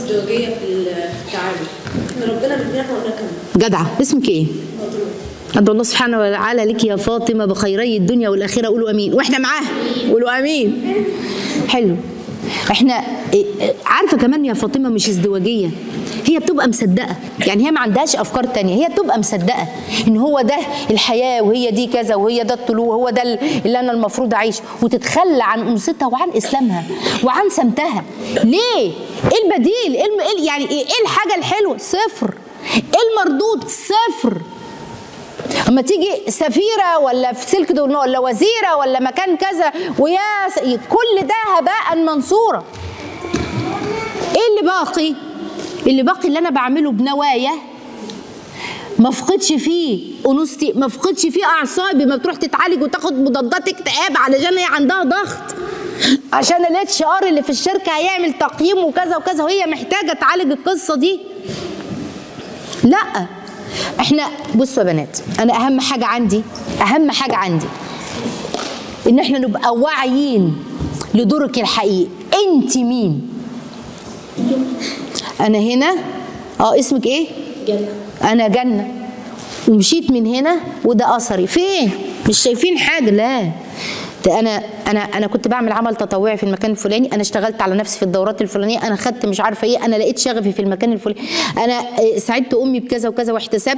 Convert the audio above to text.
ازدواجيه في ال- في التعامل احنا ربنا بيدينا احنا ونكمل جدعه اسمك ايه أدعو الله سبحانه وتعالى لك يا فاطمة بخيري الدنيا والآخرة قولوا أمين وإحنا معاه قولوا أمين حلو إحنا إيه، إيه، عارفة كمان يا فاطمة مش ازدواجية هي بتبقى مصدقة يعني هي ما عندهاش أفكار تانية هي بتبقى مصدقة إن هو ده الحياة وهي دي كذا وهي ده الطلوع وهو ده اللي أنا المفروض أعيش وتتخلى عن أنوثتها وعن إسلامها وعن سمتها ليه؟ إيه البديل؟ إيه الم- إيه- يعني إيه إيه الحاجة الحلوة؟ صفر إيه المردود؟ صفر اما تيجي سفيره ولا في سلك دول ولا وزيره ولا مكان كذا ويا س- كل ده هباء منصورا ايه اللي باقي اللي باقي اللي انا بعمله بنوايا ما افقدش فيه انوثتي ما افقدش فيه اعصابي ما بتروح تتعالج وتاخد مضادات اكتئاب علشان هي عندها ضغط عشان الاتش ار اللي في الشركه هيعمل تقييم وكذا وكذا وهي محتاجه تعالج القصه دي لا احنا بصوا يا بنات انا اهم حاجه عندي اهم حاجه عندي ان احنا نبقى واعيين لدورك الحقيقي انت مين انا هنا اه اسمك ايه جنة انا جنه ومشيت من هنا وده اثري فين مش شايفين حاجه لا ده انا انا انا كنت بعمل عمل تطوعي في المكان الفلاني انا اشتغلت على نفسي في الدورات الفلانيه انا خدت مش عارفه ايه انا لقيت شغفي في المكان الفلاني انا آه، ساعدت امي بكذا وكذا واحتسبت